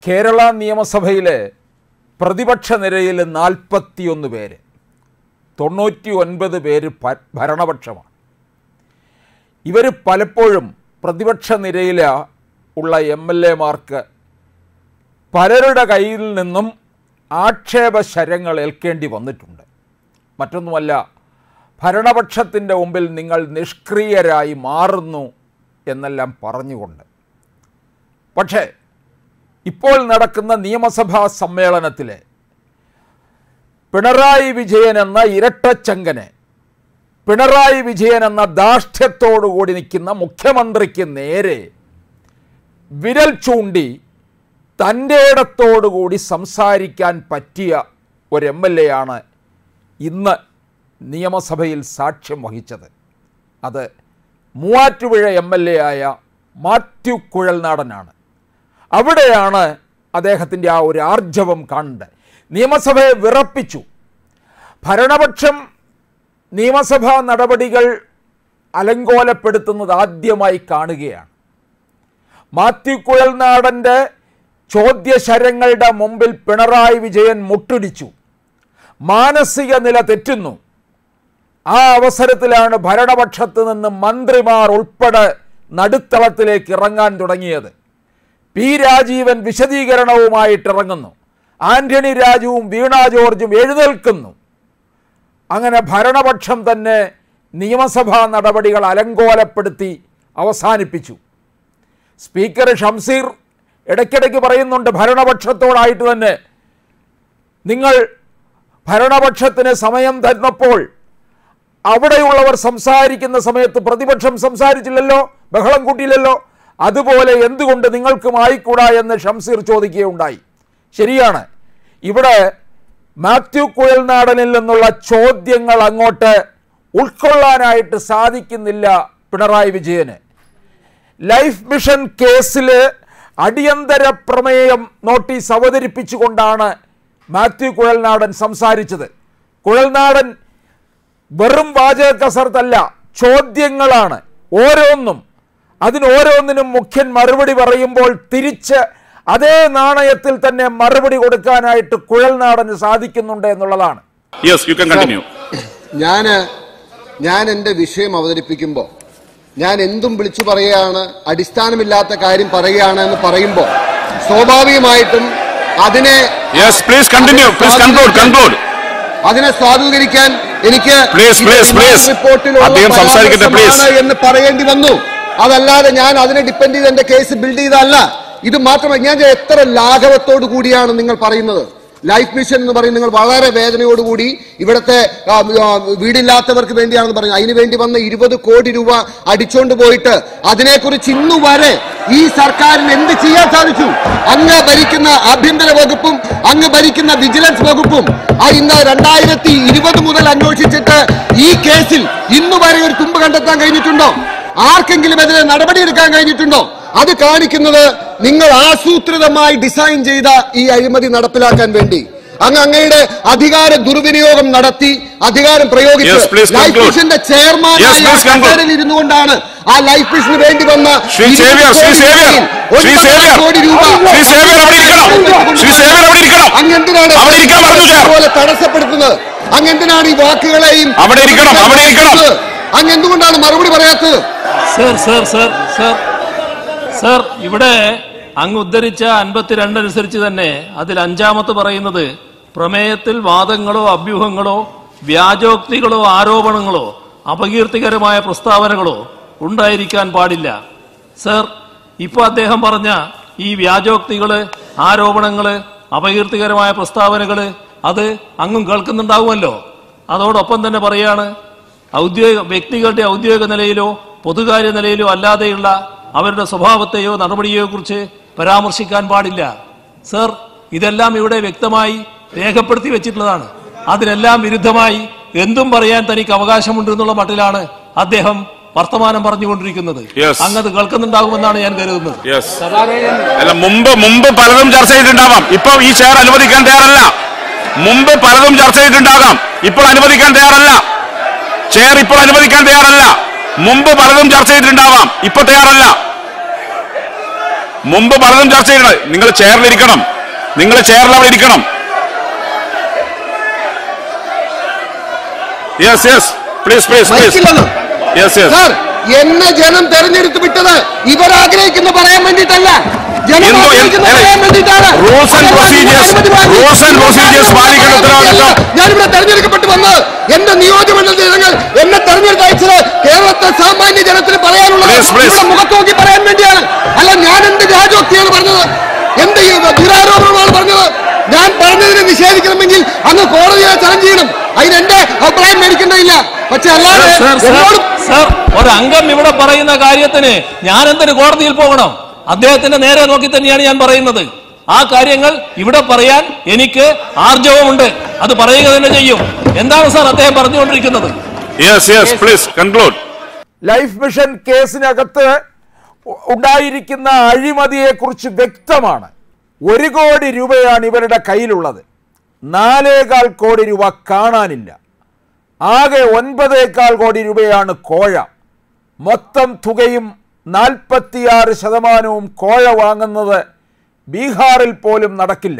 കേരള നിയമസഭയിലെ പ്രതിപക്ഷ നിരയിൽ നാൽപ്പത്തിയൊന്ന് പേര് തൊണ്ണൂറ്റി ഒൻപത് പേര് ഭ- ഭരണപക്ഷമാണ് ഇവർ പലപ്പോഴും പ്രതിപക്ഷ നിരയിൽ ഉള്ള എം എൽ എമാർക്ക് പലരുടെ കയ്യിൽ നിന്നും ആക്ഷേപ ശരങ്ങൾ ഏൽക്കേണ്ടി വന്നിട്ടുണ്ട് മറ്റൊന്നുമല്ല ഭരണപക്ഷത്തിൻ്റെ മുമ്പിൽ നിങ്ങൾ നിഷ്ക്രിയരായി മാറുന്നു എന്നെല്ലാം പറഞ്ഞുകൊണ്ട് പക്ഷേ ഇപ്പോൾ നടക്കുന്ന നിയമസഭാ സമ്മേളനത്തിലെ പിണറായി വിജയൻ എന്ന ഇരട്ടച്ചങ്കനെ പിണറായി വിജയൻ എന്ന ധാർഷ്ട്യത്തോടുകൂടി നിൽക്കുന്ന മുഖ്യമന്ത്രിക്ക് നേരെ വിരൽ ചൂണ്ടി തൻ്റെ ഇടത്തോടുകൂടി സംസാരിക്കാൻ പറ്റിയ ഒരു എം എൽ എ ആണ് ഇന്ന് നിയമസഭയിൽ സാക്ഷ്യം വഹിച്ചത് അത് മൂവാറ്റുപുഴ എം എൽ എ ആയ മാത്യു കുഴൽനാടനാണ് അവിടെയാണ് അദ്ദേഹത്തിൻ്റെ ആ ഒരു ആർജവം കാണേണ്ടത് നിയമസഭയെ വിറപ്പിച്ചു ഭരണപക്ഷം നിയമസഭാ നടപടികൾ അലങ്കോലപ്പെടുത്തുന്നത് ആദ്യമായി കാണുകയാണ് മാത്യു കുഴൽനാടൻ്റെ ചോദ്യശരങ്ങളുടെ മുമ്പിൽ പിണറായി വിജയൻ മുട്ടിടിച്ചു മാനസിക നില തെറ്റുന്നു ആ അവസരത്തിലാണ് ഭരണപക്ഷത്ത് നിന്ന് മന്ത്രിമാർ ഉൾപ്പെടെ നടുത്തളത്തിലേക്ക് ഇറങ്ങാൻ തുടങ്ങിയത് പി രാജീവൻ വിശദീകരണവുമായിട്ട് ഇറങ്ങുന്നു ആന്റണി രാജുവും വീണ ജോർജും എഴുന്നേൽക്കുന്നു അങ്ങനെ ഭരണപക്ഷം തന്നെ നിയമസഭാ നടപടികൾ അലങ്കോലപ്പെടുത്തി അവസാനിപ്പിച്ചു സ്പീക്കർ ഷംസീർ ഇടയ്ക്കിടയ്ക്ക് പറയുന്നുണ്ട് ഭരണപക്ഷത്തോടായിട്ട് തന്നെ നിങ്ങൾ ഭരണപക്ഷത്തിന് സമയം തന്നപ്പോൾ അവിടെയുള്ളവർ സംസാരിക്കുന്ന സമയത്ത് പ്രതിപക്ഷം സംസാരിച്ചില്ലല്ലോ ബഹളം കൂട്ടിയില്ലല്ലോ അതുപോലെ എന്തുകൊണ്ട് നിങ്ങൾക്കും ആയിക്കൂടാ എന്ന് ഷംസീർ ചോദിക്കുകയുണ്ടായി ശരിയാണ് ഇവിടെ മാത്യു കുഴൽനാടനിൽ നിന്നുള്ള ചോദ്യങ്ങൾ അങ്ങോട്ട് ഉൾക്കൊള്ളാനായിട്ട് സാധിക്കുന്നില്ല പിണറായി വിജയന് ലൈഫ് മിഷൻ കേസിൽ അടിയന്തര പ്രമേയം നോട്ടീസ് അവതരിപ്പിച്ചുകൊണ്ടാണ് മാത്യു കുഴൽനാടൻ സംസാരിച്ചത് കുഴൽനാടൻ വെറും വാചക കസർത്തല്ല ചോദ്യങ്ങളാണ് ഓരോന്നും അതിന് ഓരോന്നിനും മുഖ്യൻ മറുപടി പറയുമ്പോൾ തിരിച്ച് അതേ നാണയത്തിൽ തന്നെ മറുപടി കൊടുക്കാനായിട്ട് കുഴൽനാടന് സാധിക്കുന്നുണ്ട് എന്നുള്ളതാണ് Yes, you can continue. ഞാന് ഞാൻ എന്റെ വിഷയം അവതരിപ്പിക്കുമ്പോൾ ഞാൻ എന്തും വിളിച്ചു പറയുകയാണ് അടിസ്ഥാനമില്ലാത്ത കാര്യം പറയുകയാണ് എന്ന് പറയുമ്പോൾ സ്വാഭാവികമായിട്ടും അതിനെ Yes, please continue. Please conclude. Conclude. അതിനെ സ്വാധീകരിക്കാൻ എനിക്ക് Please, ഇത് please, please. റിപ്പോർട്ടിലുള്ള അദ്ദേഹം സംസാരിക്കട്ടെ, please. പരാമർശമാണ് എന്ന് പറയേണ്ടി വന്നു അതല്ലാതെ ഞാൻ അതിനെ ഡിപ്പെൻഡ് ചെയ്ത് എന്റെ കേസ് ബിൽഡ് ചെയ്തതല്ല ഇത് മാത്രമല്ല ഞാൻ എത്ര ലാഘവത്തോടു കൂടിയാണ് നിങ്ങൾ പറയുന്നത് ലൈഫ് മിഷൻ എന്ന് പറയും നിങ്ങൾ വളരെ വേദനയോടുകൂടി ഇവിടുത്തെ ആ, ആ, വീടില്ലാത്തവർക്ക് വേണ്ടിയാണെന്ന് പറഞ്ഞു അതിനു വേണ്ടി വന്ന ഇരുപത് കോടി രൂപ അടിച്ചോണ്ട് പോയിട്ട് അതിനെക്കുറിച്ച് ഇന്നു വരെ ഈ സർക്കാരിന് എന്ത് ചെയ്യാൻ സാധിച്ചു അങ്ങ് ഭരിക്കുന്ന ആഭ്യന്തര വകുപ്പും അങ്ങ് ഭരിക്കുന്ന വിജിലൻസ് വകുപ്പും ആ ഇന്ന് രണ്ടായിരത്തി ഇരുപത് മുതൽ അന്വേഷിച്ചിട്ട് ഈ കേസിൽ ഇന്നു വരെ ഒരു തുമ്പ് കണ്ടെത്താൻ കഴിഞ്ഞിട്ടുണ്ടോ ആർക്കെങ്കിലും എതിരെ നടപടിയെടുക്കാൻ കഴിഞ്ഞിട്ടുണ്ടോ അത് കാണിക്കുന്നത് നിങ്ങൾ ആസൂത്രിതമായി ഡിസൈൻ ചെയ്ത ഈ അഴിമതി നടപ്പിലാക്കാൻ വേണ്ടി അങ്ങ് അങ്ങയുടെ അധികാര ദുർവിനിയോഗം നടത്തി അധികാരം പ്രയോഗിച്ച് Yes, please ലൈഫ് conclude. മിഷന്റെ Yes, ചെയർമാനായി please conclude. ഇരുന്നു കൊണ്ടാണ് ആ ലൈഫ് മിഷന് വേണ്ടി വന്ന ശ്രീ സേവ്യർ, ശ്രീ സേവ്യർ, ശ്രീ ഒൻപതര സേവ്യർ, കോടി രൂപ ശ്രീ സേവ്യർ അവിടെ ഇരിക്കണം. ശ്രീ സേവ്യർ അവിടെ ഇരിക്കണം. അങ്ങ് എന്തിനാണ് അവിടെ ഇരിക്കാൻ പറഞ്ഞു, സാർ. പോലെ തടസ്സപ്പെടുത്തുന്നത് അങ്ങ് എന്തിനാണ് ഈ വാക്കുകളെയും അവിടെ ഇരിക്കണം, അവിടെ ഇരിക്കണം. അങ്ങ് എന്തുകൊണ്ടാണ് മറുപടി പറയാത്തത് sir sir sir sir sir ഇവിടെ അങ്ങ് ഉദ്ധരിച്ച അൻപത്തിരണ്ട് അനുസരിച്ച് തന്നെ അതിൽ അഞ്ചാമത് പറയുന്നത് പ്രമേയത്തിൽ വാദങ്ങളോ അഭ്യൂഹങ്ങളോ വ്യാജോക്തികളോ ആരോപണങ്ങളോ അപകീർത്തികരമായ പ്രസ്താവനകളോ ഉണ്ടായിരിക്കാൻ പാടില്ല സർ ഇപ്പൊ അദ്ദേഹം പറഞ്ഞ ഈ വ്യാജോക്തികള് ആരോപണങ്ങള് അപകീർത്തികരമായ പ്രസ്താവനകള് അത് അങ്ങും കേൾക്കുന്നുണ്ടാവുമല്ലോ അതോടൊപ്പം തന്നെ പറയാണ് ഔദ്യോഗിക വ്യക്തികളുടെ ഔദ്യോഗിക നിലയിലോ പൊതുകാര്യ നിലയിലോ അല്ലാതെയുള്ള അവരുടെ സ്വഭാവത്തെയോ നടപടിയെയോ കുറിച്ച് പരാമർശിക്കാൻ പാടില്ല സർ ഇതെല്ലാം ഇവിടെ വ്യക്തമായി രേഖപ്പെടുത്തി വെച്ചിട്ടുള്ളതാണ് അതിനെല്ലാം വിരുദ്ധമായി എന്തും പറയാൻ തനിക്ക് അവകാശമുണ്ട് എന്നുള്ള മട്ടിലാണ് അദ്ദേഹം വർത്തമാനം പറഞ്ഞുകൊണ്ടിരിക്കുന്നത് Yes. അങ്ങത് കേൾക്കുന്നുണ്ടാകുമെന്നാണ് ഞാൻ കരുതുന്നത് Yes. അല്ല മുമ്പ് മുമ്പ് പലതും ചർച്ച ചെയ്തിട്ടുണ്ടാവാം ഇപ്പൊ ഈ ചെയർ അനുവദിക്കാൻ തയ്യാറല്ല മുമ്പ് പലതും ചർച്ച ചെയ്തിട്ടുണ്ടാകാം ഇപ്പോൾ അനുവദിക്കാൻ തയ്യാറല്ല ചെയർ ഇപ്പോൾ അനുവദിക്കാൻ തയ്യാറല്ല മുമ്പ് പലതും ചർച്ച ചെയ്തിട്ടുണ്ടാവാം ഇപ്പൊ തയ്യാറല്ല മുമ്പ് പലതും ചർച്ച ചെയ്തിട്ടുണ്ട് നിങ്ങൾ ചെയറിലിരിക്കണം നിങ്ങൾ ചെയറിൽ അവിടെ ഇരിക്കണം yes yes please please please മൈക്കില്ലെന്ന് യെസ് യെസ് സാർ എന്നെ ജനം തെരഞ്ഞെടുത്ത് വിട്ടത് ഇവർ ആഗ്രഹിക്കുന്ന പറയാൻ വേണ്ടിയിട്ടല്ല ജനം എന്തോ- ആഗ്രഹിക്കുന്ന ഏയ്, പറയാൻ വേണ്ടിയിട്ടാണ് rules and procedures- അനുമതി വാങ്ങി. rules and procedures പാലിക്കേണ്ട ഉത്തരവാദിത്വം. ഞാനിവിടെ തെരഞ്ഞെടുക്കപ്പെട്ട് വന്നത് എന്റെ നിയോജകമണ്ഡല ജനങ്ങൾ എന്നെ തെരഞ്ഞെടുത്ത് അയച്ചത് കേരളത്തെ സാമാന്യ ജനത്തിന് പറയാനുള്ളത് Please, please. ഇവിടെ മുഖത്ത് നോക്കി പറയാൻ വേണ്ടിയാണ് അല്ല ഞാൻ എന്ത് രാജോക്തിയാണ് പറഞ്ഞത് എന്ത് ഈ ദുരാരോപണമാണ് പറഞ്ഞത് ഞാൻ പറഞ്ഞതിനെ നിഷേധിക്കണമെങ്കിൽ അങ്ങ് കോടതിയെ ചലഞ്ച് ചെയ്യണം അതിന് എന്റെ അഭിപ്രായം മേടിക്കേണ്ടതില്ല പക്ഷെ അല്ലാതെ സർ സർ എന്നോട് സർ ഒരംഗം ഇവിടെ പറയുന്ന കാര്യത്തിന് ഞാൻ എന്തിന് കോടതിയിൽ പോകണം അദ്ദേഹത്തിന്റെ നേരെ നോക്കി തന്നെയാണ് ഞാൻ പറയുന്നത് ആ കാര്യങ്ങൾ ഇവിടെ പറയാൻ എനിക്ക് ആർജവമുണ്ട് അത് പറയുക തന്നെ ചെയ്യും എന്താണ് സാർ അദ്ദേഹം പറഞ്ഞുകൊണ്ടിരിക്കുന്നത് yes yes please conclude life mission കേസിനകത്ത് ഉ- ഉണ്ടായിരിക്കുന്ന അഴിമതിയെക്കുറിച്ച് വ്യക്തമാണ് ഒരു കോടി രൂപയാണ് ഇവരുടെ കയ്യിലുള്ളത് നാലേകാൽ കോടി രൂപ കാണാനില്ല ആകെ ഒൻപതേകാൽ കോടി രൂപയാണ് കോഴ മൊത്തം തുകയും നാൽപ്പത്തിയാറ് ശതമാനവും കോഴ വാങ്ങുന്നത് ബീഹാറിൽ പോലും നടക്കില്ല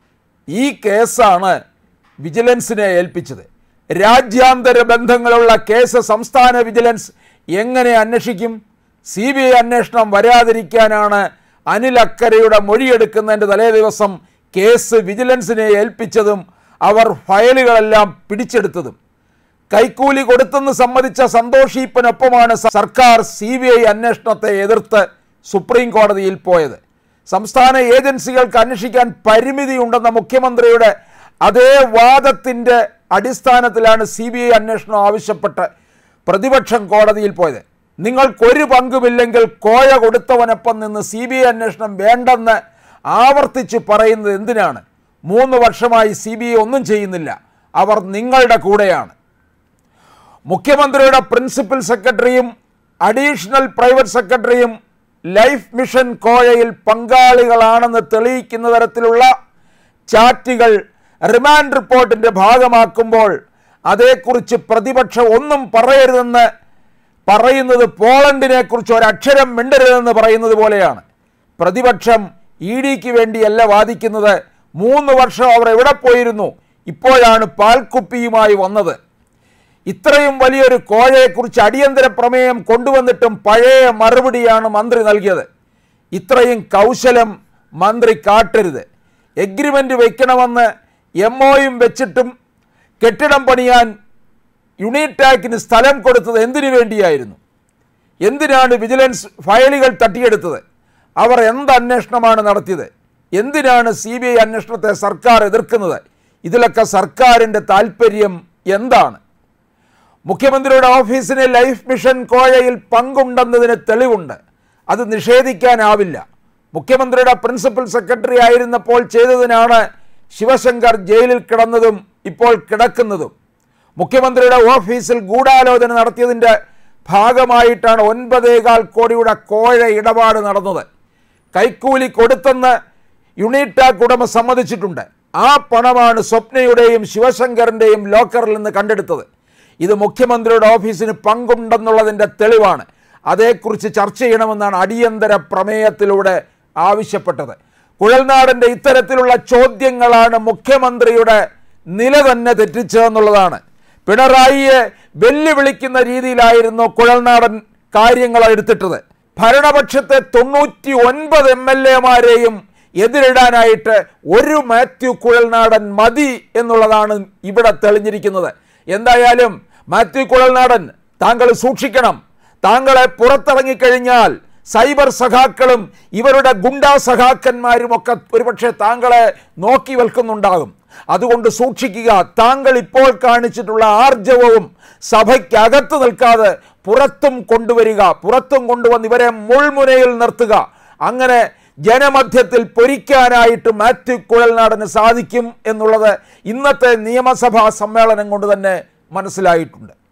ഈ കേസാണ് വിജിലൻസിനെ ഏൽപ്പിച്ചത് രാജ്യാന്തര ബന്ധങ്ങളുള്ള കേസ് സംസ്ഥാന വിജിലൻസ് എങ്ങനെ അന്വേഷിക്കും സി ബി ഐ അന്വേഷണം വരാതിരിക്കാനാണ് അനിൽ അക്കരയുടെ മൊഴിയെടുക്കുന്നതിൻ്റെ തലേ ദിവസം കേസ് വിജിലൻസിനെ ഏൽപ്പിച്ചതും അവർ ഫയലുകളെല്ലാം പിടിച്ചെടുത്തതും കൈക്കൂലി കൊടുത്തെന്ന് സമ്മതിച്ച സന്തോഷ് ഈപ്പനൊപ്പമാണ് സ- സർക്കാർ സി ബി ഐ അന്വേഷണത്തെ എതിർത്ത് സുപ്രീം കോടതിയിൽ പോയത് സംസ്ഥാന ഏജൻസികൾക്ക് അന്വേഷിക്കാൻ പരിമിതിയുണ്ടെന്ന മുഖ്യമന്ത്രിയുടെ അതേ വാദത്തിൻ്റെ അടിസ്ഥാനത്തിലാണ് സി ബി ഐ അന്വേഷണം ആവശ്യപ്പെട്ട് പ്രതിപക്ഷം കോടതിയിൽ പോയത് നിങ്ങൾക്കൊരു പങ്കുമില്ലെങ്കിൽ കോഴ കൊടുത്തവനൊപ്പം നിന്ന് സി ബി ഐ അന്വേഷണം വേണ്ടെന്ന് ആവർത്തിച്ച് പറയുന്നത് എന്തിനാണ് മൂന്ന് വർഷമായി സി ബി ഐ ഒന്നും ചെയ്യുന്നില്ല അവർ നിങ്ങളുടെ കൂടെയാണ് മുഖ്യമന്ത്രിയുടെ പ്രിൻസിപ്പൽ സെക്രട്ടറിയും അഡീഷണൽ പ്രൈവറ്റ് സെക്രട്ടറിയും ലൈഫ് മിഷൻ കോഴയിൽ പങ്കാളികളാണെന്ന് തെളിയിക്കുന്ന തരത്തിലുള്ള ചാറ്റുകൾ റിമാൻഡ് റിപ്പോർട്ടിൻ്റെ ഭാഗമാക്കുമ്പോൾ അതേക്കുറിച്ച് പ്രതിപക്ഷം ഒന്നും പറയരുതെന്ന് പറയുന്നത് പോളണ്ടിനെ കുറിച്ച് ഒരക്ഷരം മിണ്ടരുതെന്ന് പറയുന്നത് പോലെയാണ് പ്രതിപക്ഷം ഇ ഡിക്ക് വേണ്ടിയല്ല വാദിക്കുന്നത് മൂന്ന് വർഷം അവർ എവിടെ പോയിരുന്നു ഇപ്പോഴാണ് പാൽക്കുപ്പിയുമായി വന്നത് ഇത്രയും വലിയൊരു കോഴയെക്കുറിച്ച് അടിയന്തര പ്രമേയം കൊണ്ടുവന്നിട്ടും പഴയ മറുപടിയാണ് മന്ത്രി നൽകിയത് ഇത്രയും കൗശലം മന്ത്രി കാട്ടരുത് എഗ്രിമെൻ്റ് വയ്ക്കണമെന്ന് എം ഒയും വെച്ചിട്ടും കെട്ടിടം പണിയാൻ യുണിടാക്കിന് സ്ഥലം കൊടുത്തത് എന്തിനു വേണ്ടിയായിരുന്നു എന്തിനാണ് വിജിലൻസ് ഫയലുകൾ തട്ടിയെടുത്തത് അവർ എന്ത് അന്വേഷണമാണ് നടത്തിയത് എന്തിനാണ് സി ബി ഐ അന്വേഷണത്തെ സർക്കാർ എതിർക്കുന്നത് ഇതിലൊക്കെ സർക്കാരിൻ്റെ താല്പര്യം എന്താണ് മുഖ്യമന്ത്രിയുടെ ഓഫീസിന് ലൈഫ് മിഷൻ കോഴയിൽ പങ്കുണ്ടെന്നതിന് തെളിവുണ്ട് അത് നിഷേധിക്കാനാവില്ല മുഖ്യമന്ത്രിയുടെ പ്രിൻസിപ്പൽ സെക്രട്ടറി ആയിരുന്നപ്പോൾ ചെയ്തതിനാണ് ശിവശങ്കർ ജയിലിൽ കിടന്നതും ഇപ്പോൾ കിടക്കുന്നതും മുഖ്യമന്ത്രിയുടെ ഓഫീസിൽ ഗൂഢാലോചന നടത്തിയതിൻ്റെ ഭാഗമായിട്ടാണ് ഒൻപതേകാൽ കോടിയുടെ കോഴ ഇടപാട് നടന്നത് കൈക്കൂലി കൊടുത്തെന്ന് യുണിടാക് ഉടമ സമ്മതിച്ചിട്ടുണ്ട് ആ പണമാണ് സ്വപ്നയുടെയും ശിവശങ്കറിൻ്റെയും ലോക്കറിൽ നിന്ന് കണ്ടെടുത്തത് ഇത് മുഖ്യമന്ത്രിയുടെ ഓഫീസിന് പങ്കുണ്ടെന്നുള്ളതിൻ്റെ തെളിവാണ് അതേക്കുറിച്ച് ചർച്ച ചെയ്യണമെന്നാണ് അടിയന്തര പ്രമേയത്തിലൂടെ ആവശ്യപ്പെട്ടത് കുഴൽനാടൻ്റെ ഇത്തരത്തിലുള്ള ചോദ്യങ്ങളാണ് മുഖ്യമന്ത്രിയുടെ നില തന്നെ തെറ്റിച്ചതെന്നുള്ളതാണ് പിണറായിയെ വെല്ലുവിളിക്കുന്ന രീതിയിലായിരുന്നു കുഴൽനാടൻ കാര്യങ്ങൾ എടുത്തിട്ടത് ഭരണപക്ഷത്തെ തൊണ്ണൂറ്റി ഒൻപത് എം എൽ എമാരെയും എതിരിടാനായിട്ട് ഒരു മാത്യു കുഴൽനാടൻ മതി എന്നുള്ളതാണ് ഇവിടെ തെളിഞ്ഞിരിക്കുന്നത് എന്തായാലും മാത്യു കുഴൽനാടൻ താങ്കൾ സൂക്ഷിക്കണം താങ്കളെ പുറത്തിറങ്ങിക്കഴിഞ്ഞാൽ സൈബർ സഖാക്കളും ഇവരുടെ ഗുണ്ടാ സഖാക്കന്മാരുമൊക്കെ ഒരുപക്ഷെ താങ്കളെ നോക്കി വെൽക്കുന്നുണ്ടാകും അതുകൊണ്ട് സൂക്ഷിക്കുക താങ്കൾ ഇപ്പോൾ കാണിച്ചിട്ടുള്ള ആർജവവും സഭയ്ക്കകത്ത് നിൽക്കാതെ പുറത്തും കൊണ്ടുവരിക പുറത്തും കൊണ്ടുവന്ന് ഇവരെ മുൾമുനയിൽ നിർത്തുക അങ്ങനെ ജനമധ്യത്തിൽ പൊരിക്കാനായിട്ട് മാത്യു കുഴൽനാടന് സാധിക്കും എന്നുള്ളത് ഇന്നത്തെ നിയമസഭാ സമ്മേളനം കൊണ്ട് തന്നെ മനസ്സിലായിട്ടുണ്ട്